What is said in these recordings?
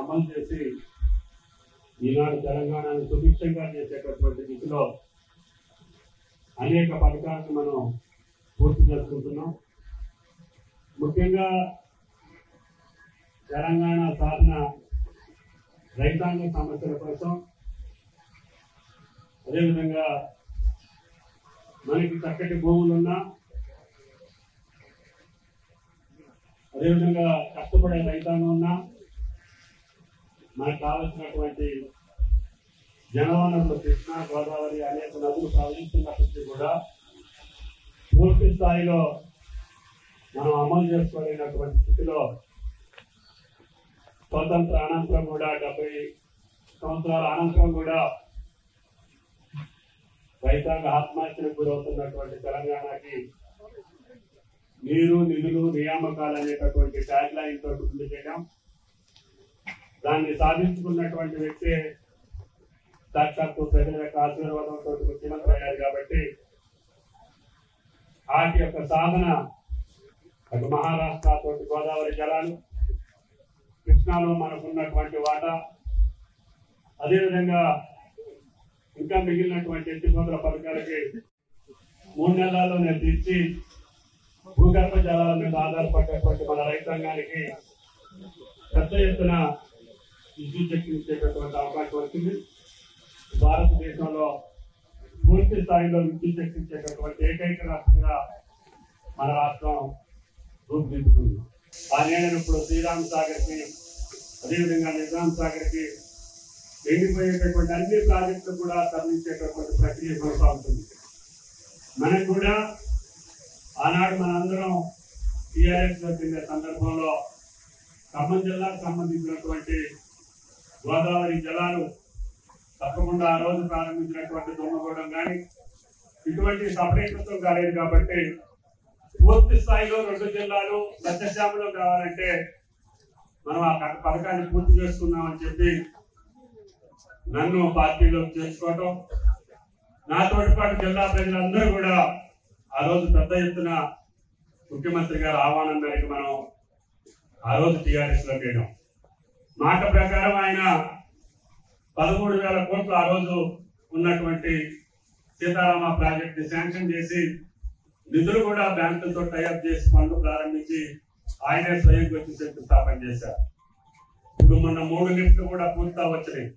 అమలు చేసి ఈనాడు తెలంగాణను సుభిక్షంగా చేసేటటువంటి దిశలో అనేక పథకాలను మనం పూర్తి చేసుకుంటున్నాం ముఖ్యంగా తెలంగాణ సాధన రైతాంగ సమస్యల కోసం అదేవిధంగా మనకి చక్కటి భూములున్నా అదేవిధంగా కష్టపడే రైతాంగం ఉన్నా మనకు కావలసినటువంటి జనవనరులు కృష్ణా గోదావరి అనేక నదులు ప్రవహిస్తున్నప్పటికీ కూడా పూర్తి స్థాయిలో మనం అమలు చేసుకోలేనటువంటి స్థితిలో స్వతంత్ర అనంతరం కూడా డెబ్బై సంవత్సరాల అనంతరం కూడా రైతాంగ ఆత్మహత్యలకు గురవుతున్నటువంటి తెలంగాణకి నీరు నిధులు నియామకాలు అనేటటువంటి ట్యాగ్ లైన్ తోటి ముందుకెళ్ళాం దాన్ని సాధించుకున్నటువంటి వ్యక్తి సాక్షాత్తు ప్రజల యొక్క ఆశీర్వాదంతో ముఖ్యమంత్రి అయ్యారు కాబట్టి వాటి యొక్క సాధన అటు మహారాష్ట్ర తోటి గోదావరి జలాలు కృష్ణాలో మనకున్నటువంటి వాటా అదేవిధంగా ఇంకా మిగిలినటువంటి ఎత్తిపోతల పథకాలకి మూడు నెలల్లో నేను తీర్చి భూగర్భ జలాల మీద ఆధారపడేటువంటి మన రైతాంగానికి పెద్ద ఎత్తున విద్యుత్ శక్తి ఇచ్చేటటువంటి అవకాశం వచ్చింది భారతదేశంలో పూర్తి స్థాయిలో విద్యుత్ శక్తి ఇచ్చేటటువంటి ఏకైక రాష్ట్రంగా మన రాష్ట్రం రూపుదిద్దుకుంది ఆ నేను ఇప్పుడు శ్రీరామ్ సాగర్ కి అదేవిధంగా నిజాం సాగర్ కి ఎండిపోయేటటువంటి అన్ని ప్రాజెక్టులు కూడా తరలించేటటువంటి ప్రక్రియ కొనసాగుతుంది మనకు కూడా ఆనాడు మనందరం టీఆర్ఎస్ లో తిరిగే సందర్భంలో ఖమ్మం జిల్లాకు సంబంధించినటువంటి గోదావరి జలాలు తప్పకుండా ఆ రోజు ప్రారంభించినటువంటి దొమ్మగూడెం కానీ ఇటువంటి సపరేట్లతో కాలేదు కాబట్టి పూర్తి స్థాయిలో రెండు జిల్లాలు సత్యశ్యామలో కావాలంటే మనం ఆ పథ- పథకాన్ని పూర్తి చేసుకున్నామని చెప్పి నన్ను పార్టీలో చేర్చుకోవటం నాతోటి పాటు జిల్లా ప్రజలందరూ కూడా ఆ రోజు పెద్ద ఎత్తున ముఖ్యమంత్రి గారి ఆహ్వానం మేరకు మనం ఆ రోజు టీఆర్ఎస్ లో వెళ్ళాం మాట ప్రకారం ఆయన పదమూడు వేల కోట్లు ఆ రోజు ఉన్నటువంటి సీతారామ ప్రాజెక్ట్ ని శాంక్షన్ చేసి నిధులు కూడా బ్యాంకులతో టైఅప్ చేసి పనులు ప్రారంభించి ఆయనే స్వయంగా వచ్చి శంకుస్థాపన చేశారు ఇప్పుడు మొన్న మూడు లిఫ్ట్లు కూడా పూర్తి వచ్చినాయి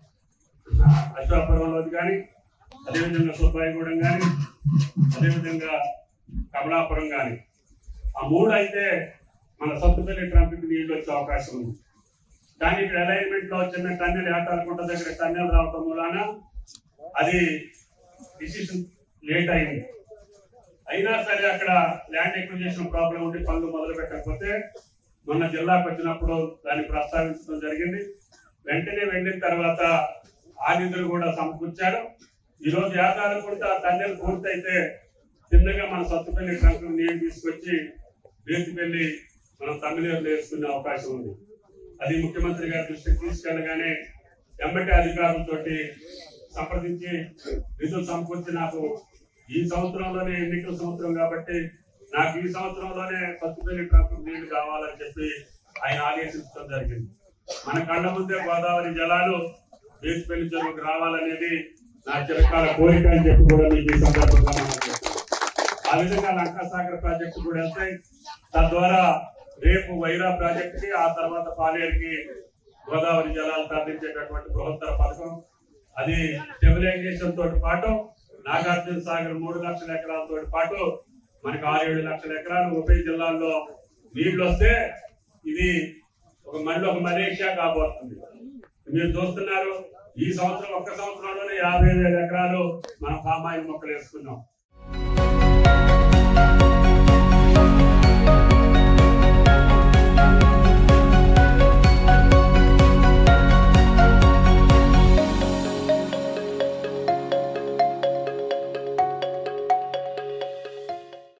అశ్వాపురంలోది కానీ అదేవిధంగా సుబ్బాయిగూడెం కానీ అదేవిధంగా కమలాపురం కానీ ఆ మూడు అయితే మన సత్తుపల్లి ట్రాఫిక్ నీళ్ళు వచ్చే అవకాశం ఉంది కానీ ఇక్కడ అలైన్మెంట్ లో చిన్న టన్నెల్ ఏటాలకుంట దగ్గర టన్నెల్ రావటం మూలాన అది డిసిషన్ లేట్ అయింది అయినా సరే అక్కడ ల్యాండ్ ఎక్విజిషన్ ప్రాబ్లం ఉండి పనులు మొదలు పెట్టకపోతే మొన్న జిల్లాకు వచ్చినప్పుడు దాన్ని ప్రస్తావించడం జరిగింది వెంటనే వెళ్ళిన తర్వాత ఆ నిధులు కూడా సమకూర్చారు ఈ రోజు యాదాలు కూడా ఆ టన్నెల్ పూర్తయితే చిన్నగా మన సత్తుపల్లి ట్రంక్ నీళ్ళు తీసుకొచ్చి వేతిపల్లి మనం తమిళనాడులో వేసుకునే అవకాశం ఉంది అది ముఖ్యమంత్రి గారి దృష్టికి తీసుకెళ్ళగానే ఎంబటి అధికారులతోటి సంప్రదించి నిధులు సమకూర్చి నాకు ఈ సంవత్సరంలోనే ఎన్నికల సంవత్సరం కాబట్టి నాకు ఈ సంవత్సరంలోనే పసుపుపల్లి ట్రంక్ నీళ్లు కావాలని చెప్పి ఆయన ఆదేశించడం జరిగింది మన కళ్ళ ముందే గోదావరి జలాలు వేసిపల్లి చెరువుకు రావాలనేది నా చిరకాల కోరిక అని చెప్పి కూడా మీకు ఈ సందర్భంగా మనం చెప్తున్నాం. ఆ విధంగా లంకాసాగర్ ప్రాజెక్టు కూడా వెళ్తాయి తద్వారా రేపు వైరా ప్రాజెక్ట్ కి ఆ తర్వాత పాలేరుకి గోదావరి జలాలు తరలించేటటువంటి బృహత్తర పథకం అది స్టెబిలైజేషన్ తోటి పాటు నాగార్జున సాగర్ మూడు లక్షల ఎకరాలతో పాటు మనకి ఆరు ఏడు లక్షల ఎకరాలు ఉభయ జిల్లాల్లో నీళ్లు వస్తే ఇది ఒక మళ్ళీ ఒక మలేషియా కాబోతుంది మీరు చూస్తున్నారు ఈ సంవత్సరం ఒక్క సంవత్సరంలోనే యాభై వేల ఎకరాలు మనం పామాయిల్ మొక్కలు వేసుకున్నాం